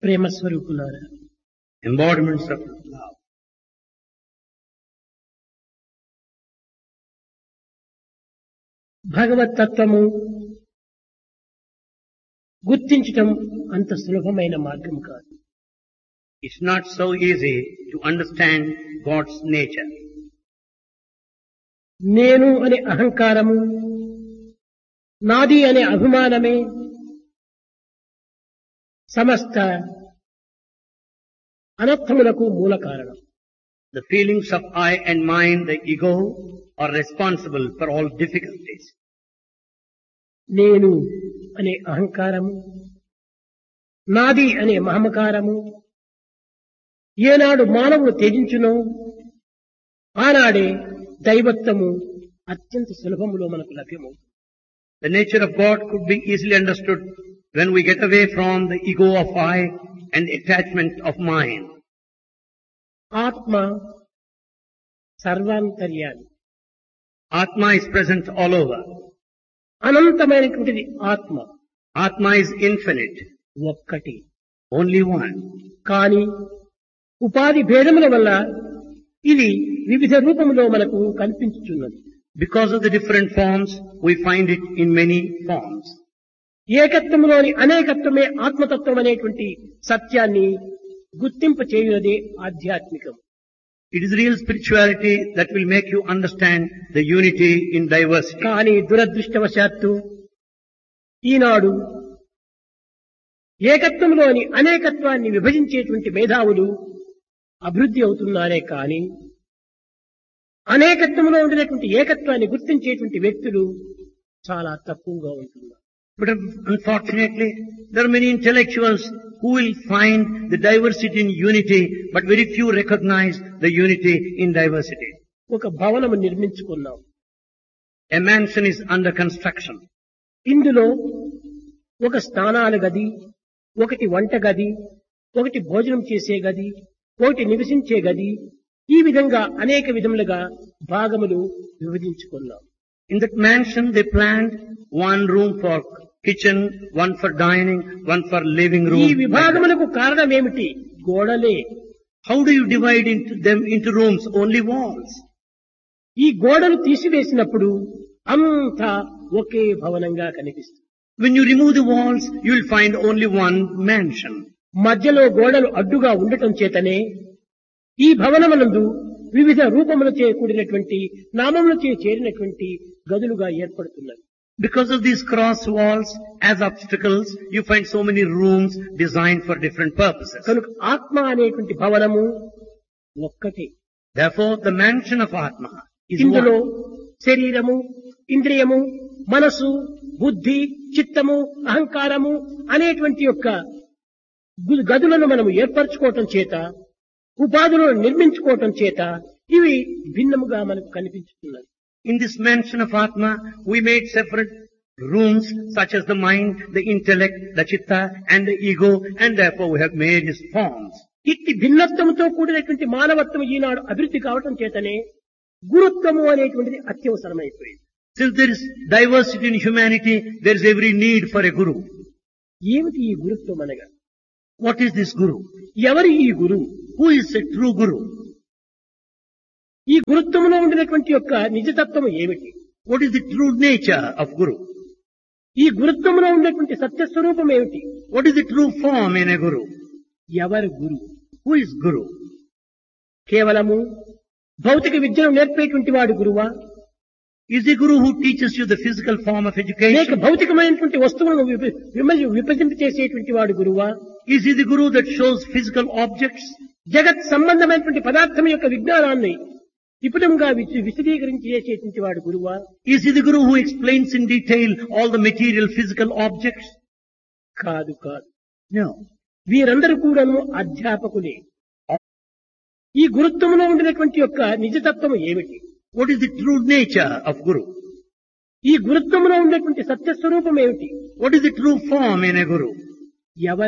ప్రేమ స్వరూపులారా embodiments of love. భగవత్ తత్వము గుర్తించటం అంత సులభమైన మార్గం కాదు It's not so easy to understand God's nature. నేను అనే అహంకారము నాది అనే అభిమానమే సమస్త అనర్థములకు మూల కారణం The feelings of I and mine, the ego, are responsible for all difficulties. నేను అనే అహంకారము నాది అనే మహమకారము ఏనాడు మానవుడు త్యజించునో ఆనాడే దైవత్వము అత్యంత సులభములో మనకు లభ్యమవుతుంది The nature of God could be easily understood when we get away from the ego of I and the attachment of mine. ఆత్మ సర్వాంతర్యాన్ని Atma is present all over. అనంతమైనటువంటిది ఆత్మ Atma is infinite, ఒక్కటి only one. కాని ఉపాధి భేదముల వల్ల ఇది వివిధ రూపములో మనకు కనిపించుచున్నది Because of the different forms, we find it in many forms. ఏకత్వములోని అనేకత్వమే ఆత్మతత్వం అనేటువంటి సత్యాన్ని గుర్తింప చేయునదే ఆధ్యాత్మికం It is real spirituality that will make you understand the unity in diversity. కానీ దురదృష్టవశాత్తు ఈనాడు ఏకత్వంలోని అనేకత్వాన్ని విభజించేటువంటి మేధావులు అభివృద్ధి అవుతున్నారే కానీ అనేకత్వంలో ఉండినటువంటి ఏకత్వాన్ని గుర్తించేటువంటి వ్యక్తులు చాలా తక్కువగా ఉంటున్నారు But unfortunately, there are many intellectuals who will find the diversity in unity, but very few recognize the unity in diversity. ఒక భవనము నిర్మించుకున్నాం A mansion is under construction. ఇందులో ఒక స్నానాల గది ఒకటి వంట గది ఒకటి భోజనం చేసే గది ఒకటి నివసించే గది ఈ విధంగా అనేక విధములుగా భాగములు విభజించుకున్నాం In that mansion, they planned one room for kitchen, one for dining, one for living ఈ room. like that. విభాగములకు కారణం ఏమిటి గోడలే How do you divide into them into rooms? Only walls. ఈ గోడలు తీసివేసినప్పుడు అంతా ఒకే భవనంగా కనిపిస్తుంది When you remove the walls, you will find only one mansion. మధ్యలో గోడలు అడ్డుగా ఉండటం చేతనే ఈ భవనమునందు వివిధ రూపములచే కూడినటువంటి నామములచే చేరినటువంటి గదులుగా ఏర్పడుతున్నది Because of these cross walls as obstacles, you find so many rooms designed for different purposes. కనుక ఆత్మ అనేటువంటి భవనము ఒక్కటే Therefore, the mansion of Atma is ఇందులో one. శరీరము ఇంద్రియము మనసు బుద్ధి చిత్తము అహంకారము అనేటువంటి యొక్క గు- గదులను మనము ఏర్పరచుకోవటం చేత ఉపాధులను నిర్మించుకోవటం చేత ఇవి భిన్నముగా మనకు కనిపించుతున్నది In this mansion of Atma, we made separate rooms such as the mind, the intellect, the chitta and the ego and therefore we have made his forms. ఇట్టి భిన్నత్వముతో కూడినటువంటి మానవత్వం ఈనాడు అభివృద్ధి కావటం చేతనే గురుత్వము అనేటువంటిది అత్యవసరమైపోయింది Since there is diversity in humanity, there is every need for a guru. ఏమిటి ఈ గురుత్వం అనగా What is this guru? ఎవరు ఈ గురువు Who is a true guru? ఈ గురుత్వములో ఉండినటువంటి యొక్క నిజతత్వము ఏమిటి What is the true nature of guru? ఈ గురుత్వములో ఉండేటువంటి సత్యస్వరూపం ఏమిటి What is the true form in a guru? ఎవరు గురు Who is guru? కేవలము భౌతిక విద్యను నేర్పేటువంటి వాడు గురువా Is the guru who teaches you the physical form of లేక education? భౌతికమైనటువంటి వస్తువులను విభ- విమజ- విభజింప చేసేటువంటి వాడు గురువా Is he the guru that shows physical objects? జగత్ సంబంధమైనటువంటి పదార్థం యొక్క విజ్ఞానాన్ని విపులంగా విశ- విశదీకరించి చేసేటువంటి వాడు గురువా Is he the guru who explains in detail all the material physical objects? కాదు కాదు No. వీరందరూ కూడాను అధ్యాపకులే ఈ గురుత్వములో ఉండినటువంటి యొక్క నిజతత్వం ఏమిటి What is the true nature of guru? ఈ గురుత్వములో ఉండేటువంటి సత్యస్వరూపం ఏమిటి What is the true form in a guru? ఎవరు